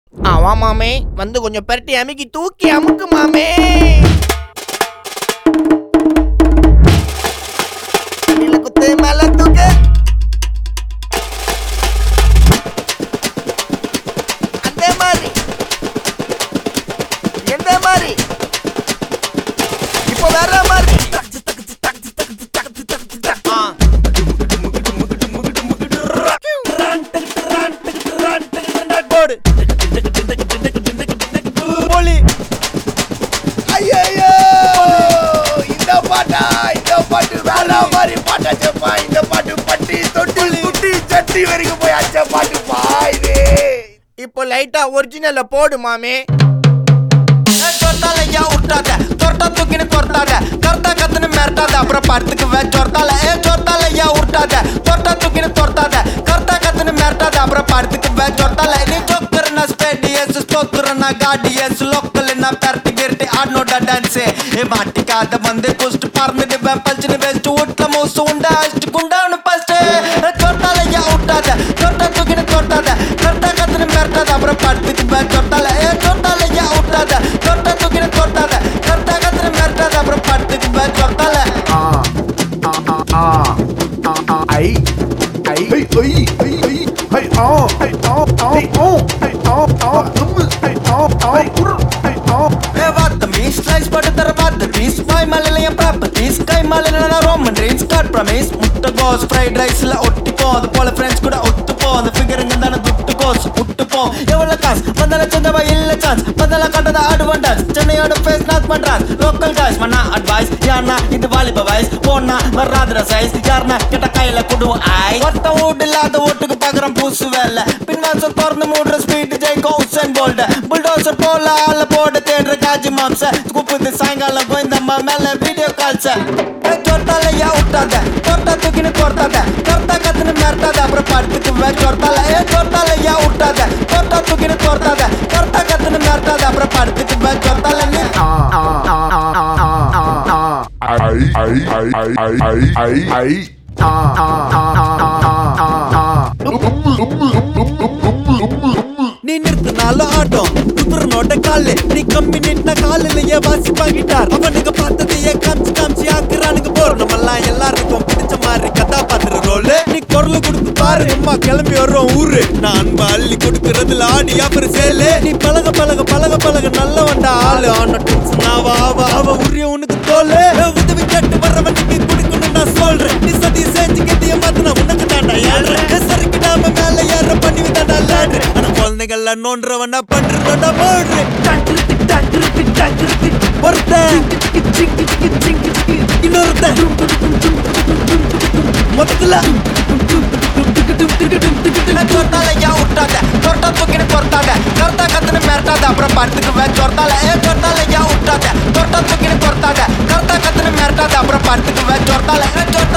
ஆமா மாமே வந்து கொஞ்சம் பெரட்டி அமுக்கி தூக்கி அமுக்கு மாமே கீழ குத்து மேல தூக்கு அந்த மாதிரி எந்த மாதிரி இப்போ வேற மாதிரி ஆ. போடு போலி ஐயோ இந்த பாட்டா இந்த பாட்டு வேற மாதிரி பாட்டா செப்பா இந்த பாட்டு பட்டி தொட்டி குட்டி சட்டி வரைக்கும் போய் அச்ச பாட்டு பாயுது இப்போ லைட்டா ஒரிஜினல்ல போடு மாமே சொர்த்தாலையா விட்டாத தொர்த்தா தூக்கின்னு கொர்த்தாத கர்த்தா கத்துன்னு மிரட்டாத அப்புறம் படத்துக்கு வே சொர்த்தால ஏ சொர்த்தாலையா விட்டாத தொர்த்தா தூக்கின்னு தொர்த்தாத கர்த்தா கத்துன்னு மிரட்டாத அப்புறம் படத்துக்கு வே சொர்த்தால நீ ஜோக்கர்னா ஸ்பேடியஸ் ஸ்டோக்கர்னா கார்டியஸ் லோக்கல்னா பெரட்டி கிரட்டி ஆடனோட டான்ஸ் ஏ மாட்டிக்காத வந்து குஸ்ட் பறந்துட்டு பல்ச்சுன்னு வெஸ்ட் வீட்ல மூசு உண்டா அஷ்டு குண்டான்னு ஃபர்ஸ்ட் சொர்த்தாலையா விட்டாத தொர்த்தா தூக்கின்னு தொர்த்தாத கர்த்தா கத்துன்னு மிரட்டாத அப்புறம் படத்துக்கு வே சொர்த்தால ஏ சொர்த்தாலையா விட்டாத தொர்த்தா தூக்கின்னு தொர்த்தாத கர்த்தா கத்துன்னு மிரட்டாத அப்புறம் படத்துக்கு வே சொர்த்தால ஐ ஐ ஐ ஐ ஐ ஐ ஐ ஆ ஐ ஆ ஆ ஓ ஐ ஆ ஆ தும்மு ஐ ஆ ஆ உர் ஐ ஆ ஏ வாத்த மீஸ் ஸ்லைஸ் போட்டு தர வாத்த பீஸ் வாய் மலையில என் ப்ராப்பர்ட்டிஸ் கை மலையில நான் ரோமன் ட்ரீம்ஸ் காட் ப்ரமீஸ் முட்டை கோஸ் ஃப்ரைட் ரைஸ்ல ஒட்டிப்போ அது போல ஃப்ரெண்ட்ஸ் கூட ஒத்துப்போ அந்த ஃபிகருங்க தானே துட்டு கோஸ் விட்டுப்போ எவ்வளவு காசு வந்தால சந்தவா இல்ல சான்ஸ் வந்தால கண்டத அட்வான்டேஜ் சென்னையோட ஃபேஸ் நாக் பண்றான் லோக்கல் காய்ஸ் மண்ணா அட்வைஸ் யாருனா இது வாலிப வயசு போனா வராதுற சைஸ் யாருனா கிட்ட கையில குடுவோம் ஐ ஒருத்த வீடு இல்லாத ஓட்டுக்கு பாக்குறோம் பூசு வேலை பின்வாசல் திறந்து மூடுற ஸ்பீட் ஜெயிக்கும் உசன் போல்ட புல்டோசர் போல ஆள போட தேடுற காஜி மாம்ச குப்புது சாயங்காலம் கோயந்தம்மா மேல வீடியோ கால்ஸ சொர்த்தாலையா விட்டாத தொட்டா தூக்கின்னு கொர்த்தாத கொர்த்தா கத்துன்னு மிரட்டாத அப்புறம் படுத்துக்கு வே சொர்த்தால ஏ சொர்த்தாலையா விட்டாத தொட்டா தூக்கின்னு கொர்த்தாத கொர்த்தா கத்துன்னு மிரட்டாத அப்புறம் படுத்துக்கு வே சொர்த்தால நீ ஐ ஐ ஐ ஐ ஐ ஐ ஐ ஆ ஆ ஆ ஆ ஆ ஆ தும்மு தும்மு தும்மு தும்மு தும்மு தும்மு நீ நிறுத்தினாலும் ஆட்டம் குதிரனோட காலு நீ கம்மி நின்ன காலிலேயே வாசிப்பா கிட்டார் அவனுக்கு பார்த்ததையே காமிச்சு காமிச்சு ஆக்குறானுங்க போறணுமெல்லாம் எல்லாருக்கும் பிடிச்ச மாதிரி கதாபாத்திர ரோல் நீ குரல் கொடுத்து பாரு அம்மா கிளம்பி வர்றோம் ஊரு நான் அன்பு அள்ளி கொடுக்கறதுல ஆடி அப்புறம் சேலு நீ பழக பழக பழக பழக நல்லவன்டா ஆளு ஆன டென்ஷன் ஆவ ஆவ ஆவ உரிய உனக்கு தோலு உதவி கேட்டு வர்றவனுக்கு கொடுக்கணும் நான் சொல்றேன் நீ சதி செஞ்சு கெட்டிய மாத்தினா உனக்கு தாண்டா ஏழ்றேன் சரிக்கிடாம மேல ஏற பண்ணி விட்டாடா லேட்ரு ஆனா குழந்தைகள்ல நோன்றவனா பண்றதா போடுறேன் ஒருத்தன் இன்னொருத்தன் மொத்தத்துல சொர்த்தாலையா விட்டாத சொர்த்தா தூக்கின்னு பொறுத்தாத கர்த்தா கத்துன்னு மிரட்டாத அப்புறம் படத்துக்கு வே சொர்த்தால ஏ சொர்த்தாலையா விட்டாத சொர்த்தா தூக்கின்னு பொறுத்தாத கர்த்தா கத்துன்னு மிரட்டாத அப்புறம் படத்துக்கு வே சொர்த்தால ஏ சொர்த்தால